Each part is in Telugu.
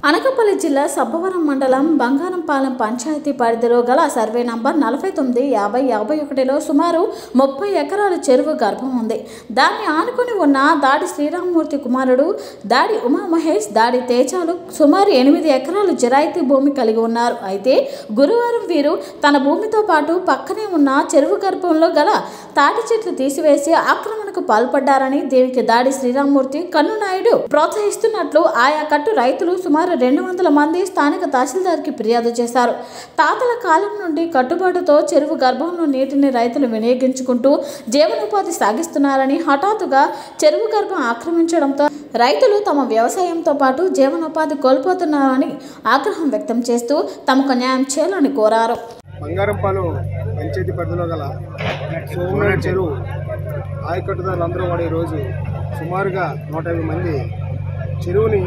అనకాపల్లి జిల్లా సబ్బవరం మండలం బంగారంపాలెం పంచాయతీ పరిధిలో గల సర్వే నంబర్ నలభై తొమ్మిది యాభై యాభై ఒకటిలో సుమారు ముప్పై ఎకరాల చెరువు గర్భం ఉంది దాన్ని ఆనుకుని ఉన్న దాడి శ్రీరామ్మూర్తి కుమారుడు దాడి ఉమామహేష్ దాడి తేజాలు సుమారు ఎనిమిది ఎకరాలు జిరాయితీ భూమి కలిగి ఉన్నారు అయితే గురువారం వీరు తన భూమితో పాటు పక్కనే ఉన్న చెరువు గర్భంలో గల తాటి చెట్లు తీసివేసి ఆక్రమణకు పాల్పడ్డారని దీనికి దాడి శ్రీరామ్మూర్తి కన్నునాయుడు ప్రోత్సహిస్తున్నట్లు ఆయా కట్టు రైతులు సుమారు రెండు వందల మంది స్థానిక తహసీల్దార్కి ఫిర్యాదు చేశారు తాతల కాలం నుండి కట్టుబాటుతో చెరువు గర్భంలో నీటిని రైతులు వినియోగించుకుంటూ జీవనోపాధి సాగిస్తున్నారని హఠాత్తుగా చెరువు గర్భం ఆక్రమించడంతో రైతులు తమ వ్యవసాయంతో పాటు జీవనోపాధి కోల్పోతున్నారని ఆగ్రహం వ్యక్తం చేస్తూ తమకు న్యాయం చేయాలని కోరారు బంగారంపాలెం పంచాయతీ పరిధిలో గల సోమనాథ్ చెరువు ఆయకట్టుదారులందరూ కూడా ఈరోజు సుమారుగా నూట యాభై మంది చెరువుని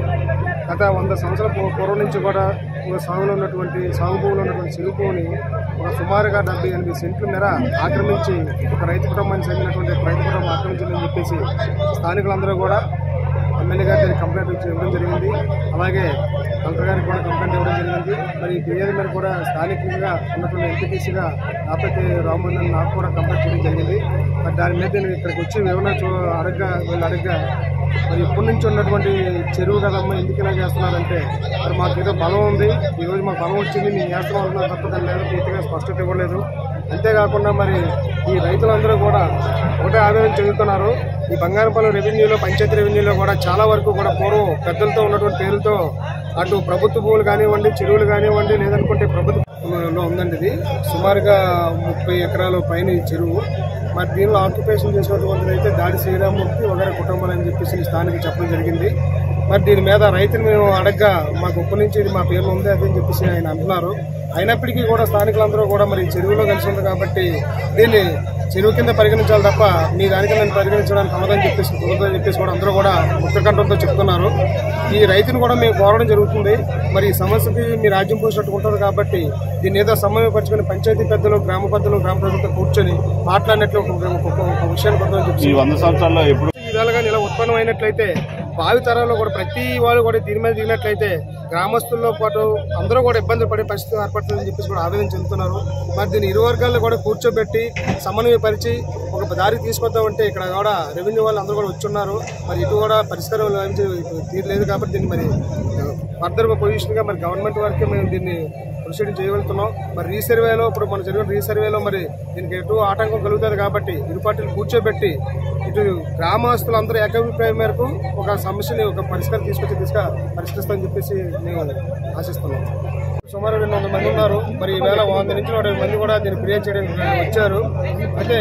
గత వంద సంవత్సరాల పూ- పూర్వం నుంచి కూడా ఒక సాగులో ఉన్నటువంటి సాగు భూమిలో ఉన్నటువంటి చెరువు భూమిని ఒక సుమారుగా డెబ్బై ఎనిమిది సెంట్ల మేర ఆక్రమించి ఒక రైతు కుటుంబానికి చెందినటువంటి ఒక రైతు కుటుంబం ఆక్రమించిందని చెప్పేసి స్థానికులందరూ కూడా ఎమ్మెల్యే గారి దగ్గర కంప్లైంట్ ఇచ్చి ఇవ్వడం జరిగింది అలాగే కలెక్టర్ గారికి కూడా కంప్లైంట్ ఇవ్వడం జరిగింది మరి ఈ ఫిర్యాదు మీద కూడా స్థానికంగా ఉన్నటువంటి ఎంపీటీసీగా నాపైతే రామ్మోహన్ నాకు కూడా కంప్లైంట్ చేయడం జరిగింది మరి దాని మీద నేను ఇక్కడికి వచ్చి వివరణ చూ అడగ్గా వీళ్ళు అడగ్గా మరి ఇప్పటి నుంచి ఉన్నటువంటి చెరువు కదమ్మా ఎందుకు ఇలా చేస్తున్నారంటే మరి మాకు ఏదో బలం ఉంది ఈ రోజు మాకు బలం వచ్చింది మేము చేస్తున్నాం అనుకున్నా తప్ప దాని మీద పూర్తిగా స్పష్టత ఇవ్వలేదు అంతేకాకుండా మరి ఈ రైతులందరూ కూడా ఒకటే ఆవేదన చెందుతున్నారు ఈ బంగారపాలెం రెవెన్యూలో పంచాయతీ రెవెన్యూలో కూడా చాలా వరకు కూడా పూర్వం పెద్దలతో ఉన్నటువంటి పేరుతో అటు ప్రభుత్వ భూములు కానివ్వండి చెరువులు కానివ్వండి లేదనుకుంటే ప్రభుత్వంలో ఉందండి ఇది సుమారుగా ముప్పై ఎకరాల పైన ఈ చెరువు మరి దీనిలో ఆక్యుపేషన్ చేసినటువంటి అయితే దాడి శ్రీరామూర్తి వగర కుటుంబాలు అని చెప్పేసి స్థానిక చెప్పడం జరిగింది మరి దీని మీద రైతులు మేము అడగ్గా మాకు ఒప్పటి నుంచి ఇది మా పేర్లు ఉంది అది అని చెప్పేసి ఆయన అంటున్నారు అయినప్పటికీ కూడా స్థానికులందరూ కూడా మరి చెరువులో కలిసి ఉంది కాబట్టి దీన్ని చెరువు కింద పరిగణించాలి తప్ప మీ దానికి నేను పరిగణించడానికి అవ్వదని చెప్పేసి కుదరదని చెప్పేసి కూడా అందరూ కూడా ముక్తకంఠంతో చెప్తున్నారు ఈ రైతును కూడా మేము కోరడం జరుగుతుంది మరి ఈ సమస్యకి మీ రాజ్యం పోసినట్టు ఉంటుంది కాబట్టి దీన్ని ఏదో సమన్వయపరచుకుని పంచాయతీ పెద్దలు గ్రామ పెద్దలు గ్రామ ప్రజలతో కూర్చొని మాట్లాడినట్లు ఒక ఒక- ఒక విషయాన్ని కొద్దామని చెప్పి ఈ వంద సంవత్సరాల్లో ఎప్పుడు ఈ విధాలుగా ఇలా ఉత్పన్నం అయినట్లయితే భావి తరాల్లో కూడా ప్రతి వాళ్ళు కూడా దీని మీద దిగినట్లయితే గ్రామస్తుల్లో పాటు అందరూ కూడా ఇబ్బంది పడే పరిస్థితి ఏర్పడుతుందని చెప్పేసి కూడా ఆవేదన చెందుతున్నారు మరి దీని ఇరు వర్గాలను కూడా కూర్చోబెట్టి సమన్వయపరిచి ఒక దారి తీసుకొద్దామంటే ఇక్కడ కూడా రెవెన్యూ వాళ్ళు అందరూ కూడా వచ్చున్నారు మరి ఇటు కూడా పరిష్కారం లభించే తీరలేదు కాబట్టి దీన్ని మరి ఫర్దర్ పొజిషన్గా మరి గవర్నమెంట్ వరకే మేము దీన్ని ప్రొసీడింగ్ చేయగలుగుతున్నాం మరి రీసర్వేలో ఇప్పుడు మన జరిగిన రీసర్వేలో మరి దీనికి ఎటు ఆటంకం కలుగుతుంది కాబట్టి ఇరు పార్టీలు కూర్చోబెట్టి ఇటు గ్రామస్తులందరూ ఏకాభిప్రాయం మేరకు ఒక సమస్యని ఒక పరిష్కారం తీసుకొచ్చి తీసుక పరిష్కరిస్తామని చెప్పేసి మేము ఆశిస్తున్నాం సుమారు రెండు వందల మంది ఉన్నారు మరి ఈవేళ వంద నుంచి నూట యాభై మంది కూడా దీన్ని ఫిర్యాదు చేయడానికి వచ్చారు అయితే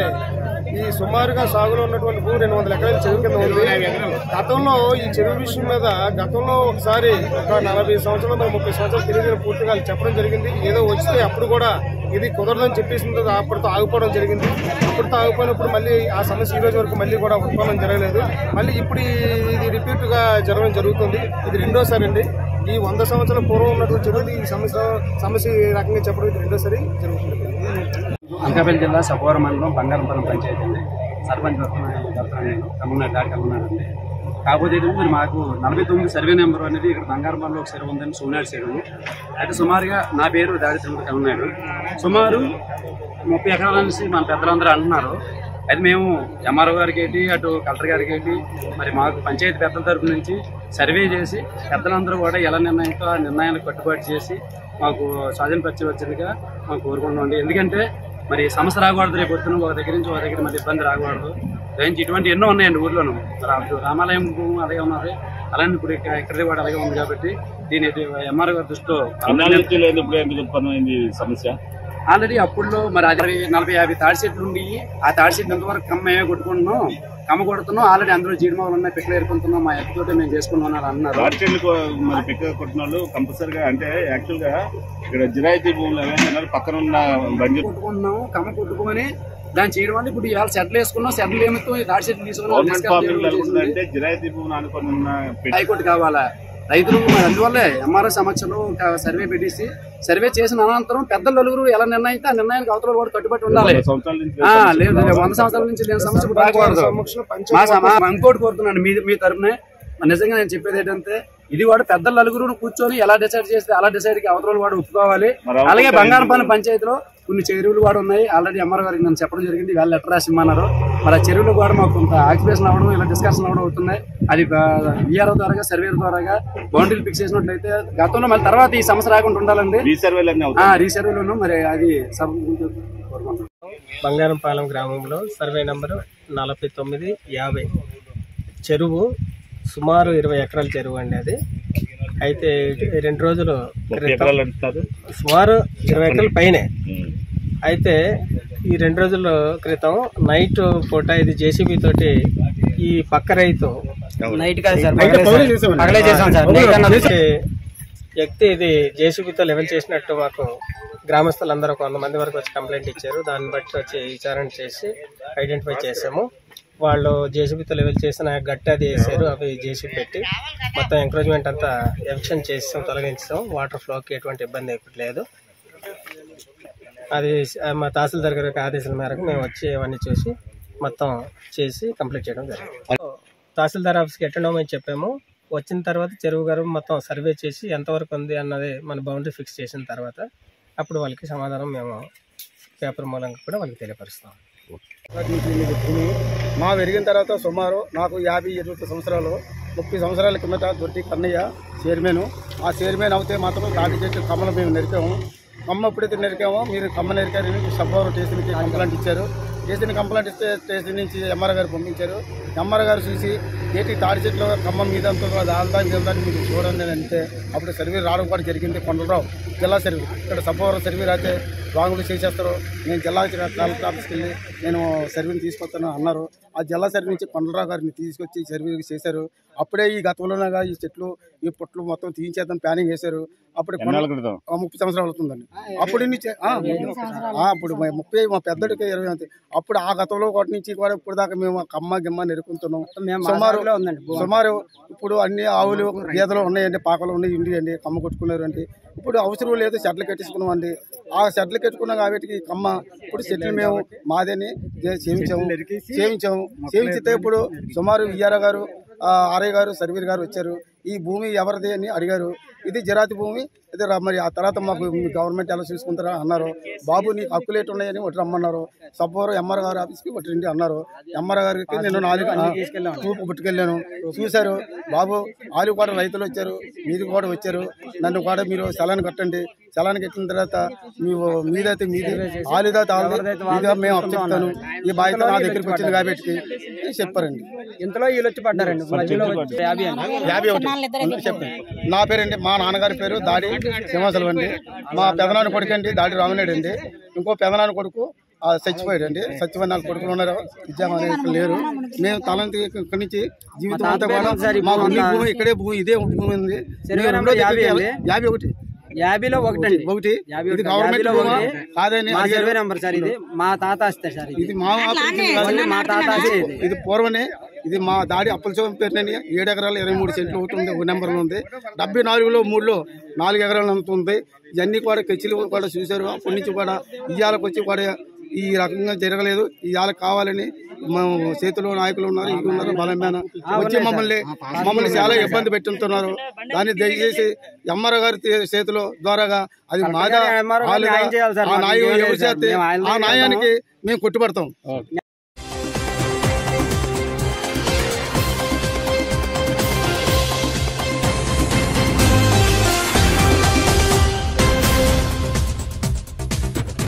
ఈ సుమారుగా సాగులో ఉన్నటువంటి భూమి రెండు వందల ఎకరాల చెరువు కింద ఉంది గతంలో ఈ చెరువు విషయం మీద గతంలో ఒకసారి ఒక నలభై సంవత్సరాలు మరి ముప్పై సంవత్సరాలు తెలియదు పూర్తిగా వాళ్ళు చెప్పడం జరిగింది ఏదో వస్తే అప్పుడు కూడా ఇది కుదరదని చెప్పేసింది అప్పటితో ఆగిపోవడం జరిగింది అప్పటితో ఆగిపోయినప్పుడు మళ్ళీ ఆ సమస్య ఈ రోజు వరకు మళ్ళీ కూడా ఉత్పన్నం జరగలేదు మళ్ళీ ఇప్పుడు ఈ- ఇది రిపీట్ గా జరగడం జరుగుతుంది ఇది రెండోసారి అండి ఈ వంద సంవత్సరాల పూర్వం ఉన్నటువంటి చెరువు ఈ సమస్య సమస్య ఈ రకంగా చెప్పడం ఇది రెండోసారి జరుగుతుంది అనకాపల్లి జిల్లా సపోవరం మండలం బంగారంపల్లి పంచాయతీ అండి సర్పంచ్ దొరుకుతున్నాను నేను కమ్మున్నాడు దాడి కమ్మున్నాడండి కాకపోతే ఏంటంటే మరి మాకు నలభై తొమ్మిది సర్వే నెంబర్ అనేది ఇక్కడ బంగారంపల్లిలో ఒక చెరువు ఉందండి సోనాడు చెరువు అయితే సుమారుగా నా పేరు దాడి తిరుమల కమ్మున్నాడు సుమారు ముప్పై ఎకరాల నుంచి మన పెద్దలందరూ అంటున్నారు అయితే మేము ఎంఆర్ఓ గారికి ఏంటి అటు కలెక్టర్ గారికి ఏంటి మరి మాకు పంచాయతీ పెద్దల తరపు నుంచి సర్వే చేసి పెద్దలందరూ కూడా ఎలా నిర్ణయంతో ఆ నిర్ణయానికి కట్టుబాటు చేసి మాకు స్వాధీనపరిచి వచ్చిందిగా మాకు కోరుకుంటున్నాం ఎందుకంటే మరి సమస్య రాకూడదు రేపు పొద్దున ఒక దగ్గర నుంచి ఒక దగ్గర మరి ఇబ్బంది రాకూడదు దయించి ఇటువంటి ఎన్నో ఉన్నాయండి ఊర్లోను మరి అటు రామాలయం భూమి అలాగే ఉన్నది అలానే ఇప్పుడు ఇక్కడ ఇక్కడిది కూడా అలాగే ఉంది కాబట్టి దీని ఎంఆర్ఓ గారి దృష్టిలో అన్నాళ్ళ నుంచి లేదు ఇప్పుడు ఎందుకు ఉత్పన్నమైంది ఈ సమస్య ఆల్రెడీ అప్పుల్లో మరి అది నలభై యాభై తాడి చెట్లు ఉండి ఆ తాడి చెట్లు ఎంతవరకు కమ్మ మేమే కొట్టుకుంటున్నాం కమ్మ కొడుతున్నాం ఆల్రెడీ అందులో జీడిమావులు ఉన్నాయి పిక్కలు ఏరుకుంటున్నాం మా ఎక్కతోటి మేము చేసుకున్నాం అని అన్నారు రాడ్చెల్లు మరి పిక్క కొట్టిన వాళ్ళు కంపల్సరిగా అంటే యాక్చువల్ గా ఇక్కడ జిరాయితీ భూములు ఏమైనా పక్కన ఉన్న బంజరు కొట్టుకున్నాం కమ్మ కొట్టుకొని దాన్ని చేయడం వల్ల ఇప్పుడు ఇవాళ సెటిల్ వేసుకున్నాం సెటిల్ ఏమితో ఈ తాడి చెట్లు తీసుకున్నాం గవర్నమెంట్ ఫార్మింగ్ తీసుకెళ్ళి జరుగుతుందంటే జిరాయితీ భూములు అనుకుని ఉన్న పెట్టి- హైకోర్టు కావాలా రైతులు మరి అందువల్లే ఎంఆర్ఓ సమక్షంలో ఒక సర్వే పెట్టేసి సర్వే చేసిన అనంతరం పెద్ద నలుగురు ఎలా నిర్ణయితే ఆ నిర్ణయానికి అవతల కూడా కట్టుబడి ఉండాలి వంద సంవత్సరాల నుంచి ఆ, లేదు లేదు, వంద సంవత్సరాల నుంచి లేని సమస్య ఇప్పుడు రాకూడదు సమక్షంలో మా సమా- మా ఇంకోటి కోరుతున్నాను మీ మీ తరపునే మరి నిజంగా నేను చెప్పేది ఏంటంటే ఇది వాడు పెద్ద నలుగురు కూర్చొని ఎలా డిసైడ్ చేస్తే అలా డిసైడ్ కి అవతల వాడు ఒప్పుకోవాలి మరి అవతల అలాగే వాడు బంగారపాలెం పంచాయతీలో కొన్ని చెరువులు కూడా ఉన్నాయి ఆల్రెడీ ఎంఆర్ గారికి నన్ను చెప్పడం జరిగింది వాళ్ళు లెటర్ రాసి ఇమ్మన్నారు మరి ఆ చెరువులు కూడా మాకు కొంత ఆక్యుపేషన్ అవ్వడం ఇలా డిస్కషన్ అవ్వడం అవుతున్నాయి అది విఆర్ఓ ద్వారా సర్వేర్ ద్వారా బౌండరీలు ఫిక్స్ చేసినట్లయితే గతంలో మళ్ళీ తర్వాత ఈ సమస్య రాకుండా ఉండాలండి రీసర్వేలు అన్నీ ఆ అవుతాయి రీసర్వేలోను మరి అది సబ్ బంగారంపాలెం గ్రామంలో సర్వే నంబరు నలభై తొమ్మిది యాభై చెరువు సుమారు ఇరవై ఎకరాల చెరువు అండి అది అయితే ఈ రెండు రోజులు ముప్పై క్రితం ఎకరాలు అంటున్నారు సుమారు ఇరవై ఎకరాల పైనే ఉమ్. అయితే ఈ రెండు రోజుల క్రితం నైట్ పూట ఇది జేసీబీ తోటి ఈ పక్క రైతు నైట్ కాదు సార్ పగలే చేసాం సార్ నైట్ అన్నది చేసి వ్యక్తి ఇది జేసీబీతో లెవెల్ చేసినట్టు మాకు గ్రామస్తులందరూ కొంతమంది వరకు వచ్చి కంప్లైంట్ ఇచ్చారు దాన్ని బట్టి వచ్చి విచారణ చేసి ఐడెంటిఫై చేసాము వాళ్ళు జేసీబీతో లెవెల్ చేసిన గట్టి అది వేసారు అవి జేసీబీ పెట్టి మొత్తం ఎంకరేజ్మెంట్ అంతా ఎవిక్షన్ చేసాం తొలగించాం వాటర్ ఫ్లోకి ఎటువంటి ఇబ్బంది ఏమీ లేదు అది ఆ, మా తహసీల్దార్ గారి ఆదేశాల మేరకు మేము వచ్చి అవన్నీ చూసి మొత్తం చేసి కంప్లీట్ చేయడం జరిగింది తహసీల్దార్ ఆఫీస్కి ఎట్టడం అని చెప్పాము వచ్చిన తర్వాత చెరువు గారు మొత్తం సర్వే చేసి ఎంతవరకు ఉంది అన్నది మన బౌండరీ ఫిక్స్ చేసిన తర్వాత అప్పుడు వాళ్ళకి సమాధానం మేము పేపర్ మూలంగా కూడా వాళ్ళకి తెలియపరుస్తాం భూమి మా పెరిగిన తర్వాత సుమారు నాకు యాభై ఇరవై సంవత్సరాలు ముప్పై సంవత్సరాల కిందట దొడ్డి కన్నయ్య చైర్మన్ ఆ చైర్మన్ అవుతే మాత్రం తాటి చెట్టు కమ్మలు మేము నరికాము కమ్మ ఎప్పుడైతే నరికామో మీరు కమ్మ నరికారని సబ్బవరం స్టేషన్కి కంప్లైంట్ ఇచ్చారు స్టేషన్ కంప్లైంట్ ఇస్తే స్టేషన్ నుంచి ఎంఆర్ గారు పంపించారు ఎంఆర్ గారు చూసి ఏంటి తాడి చెట్లు కమ్మ మీద దాల్దా మీద మీరు చూడండి అని అంటే అప్పుడు సర్వే రావడం కూడా జరిగింది కొండలరావు జిల్లా సర్వే ఇక్కడ సబ్బవరం సర్వే రాతే రాంగులు చేసేస్తారు నేను జిల్లా కలెక్టర్ ఆఫీస్కి వెళ్ళి నేను సర్వేని తీసుకొస్తాను అన్నారు ఆ జిల్లా సర్వే నుంచి కొండలరావు గారిని తీసుకొచ్చి సర్వే చేశారు అప్పుడే ఈ గతంలోనగా ఈ చెట్లు ఈ పుట్లు మొత్తం తీయించేద్దాం ప్లానింగ్ చేశారు అప్పుడు కొండ- ఎన్నాళ్ళ క్రితం ఆ, ముప్పై సంవత్సరాలు అవుతుందండి అప్పుడు నుంచి ఆ, ఆ, అప్పుడు మా ముప్పై మా పెద్దడికి ఇరవై అంతే అప్పుడు ఆ గతంలో ఒకటి నుంచి కూడా ఇప్పుడు దాకా మేము ఆ కమ్మ గిమ్మ నెరుకుంటున్నాం సుమారు సుమారు ఇప్పుడు అన్ని ఆవులు గేదెలు ఉన్నాయండి పాకలు ఉన్నాయి ఇండి అండి కమ్మ కొట్టుకున్నారు అండి ఇప్పుడు అవసరం లేదు షెడ్లు కట్టించుకున్నాం అండి ఆ షెడ్లు కట్టుకున్నాం కాబట్టి కమ్మ ఇప్పుడు షెడ్లు మేము మాదని సేవించాము సేవించాము సేవించితే ఇప్పుడు సుమారు విఆర్ఓ గారు ఆ, ఆర్ఐ గారు సర్వీర్ గారు వచ్చారు ఈ భూమి ఎవరిది అని అడిగారు ఇది జరాతి భూమి ఇది రా- మరి ఆ తర్వాత మాకు మీ గవర్నమెంట్ ఎలా చూసుకుంటారా అన్నారు బాబు నీకు హక్కులు ఏంటి ఉన్నాయని ఒకటి రమ్మన్నారు సబ్బవరం ఎంఆర్ గారు ఆఫీస్కి ఒకటి రండి అన్నారు ఎంఆర్ గారికి నేను నాలుగు చూపు పట్టుకెళ్ళాను చూశారు బాబు వాళ్ళు కూడా రైతులు వచ్చారు మీరు కూడా వచ్చారు నన్ను కూడా మీరు సెలాన్ కట్టండి సెలాన్ కట్టిన తర్వాత మీరు మీదైతే మీది ఆలుదైతే ఆలుది ఇదిగా మేము అప్పచెప్తాను ఈ బాధ్యత నా దగ్గరికి వచ్చింది కాబట్టి అని చెప్పారండి ఇంతలో వీళ్ళు వచ్చి పడ్డారండి మధ్యలో వచ్చి యాభై అండి యాభై ఒకటి చెప్పండి నా పేరండి మా నాన్నగారి పేరు దాడి సింహాచలం అండి మా పెదనాన్న కొడుకు అండి దాడి రామనాయుడు అండి ఇంకో పెదనాన్న కొడుకు ఆ, చచ్చిపోయాడు అండి చచ్చిపోయిన నాలుగు కొడుకులు ఉన్నారు విద్యామాన లేరు మేము తలంటి ఇక్కడి నుంచి జీవితం అంతా కూడా మా ఉన్ని భూమి ఇక్కడే భూమి ఇదే భూమి ఉంది మేము రెండో దగ్గరికి వెళ్ళి- యాభై ఒకటి యాభైలో ఒకటండి ఒకటి యాభై ఇది ఒకటి. గవర్నమెంట్ యాభైలో భూమా? ఒకటి. కాదని మా అడిగారు. సర్వే నెంబర్ సార్ ఇది మా తాత వస్తే సార్ ఇది ఇది మా ఆఫీస్ కాదు. ఓన్లీ మా తాత వస్తే ఇది ఇది పూర్వనే ఇది మా దాడి అప్పల చౌన్ పేరునని ఏడు ఎకరాలు ఇరవై మూడు సెంట్లు ఒకటి ఉంది ఒక నెంబర్లో ఉంది డెబ్బై నాలుగులో మూడులో నాలుగు ఎకరాలు అంత ఉంది ఇవన్నీ కూడా కెచ్చిలు కూడా చూశారు అప్పటి నుంచి కూడా ఇయ్యాలకు వచ్చి కూడా ఈ రకంగా జరగలేదు ఇవాళ కావాలని మేము చేతిలో నాయకులు ఉన్నారు ఇది ఉన్నారు బలమైన వచ్చి మమ్మల్ని మమ్మల్ని చాలా ఇబ్బంది పెట్టుతున్నారు దాన్ని దయచేసి ఎమ్మర గారి తే- చేతిలో ద్వారాగా అది మాదా MRO గారు వాళ్ళుగా, న్యాయం చేయాలి సార్. ఆ మాకు న్యాయం ఏం లేదు ఎవరు సార్. చేస్తే మేము ఆయన ఆ దగ్గరికి న్యాయానికి మేము కొట్టుబడతాం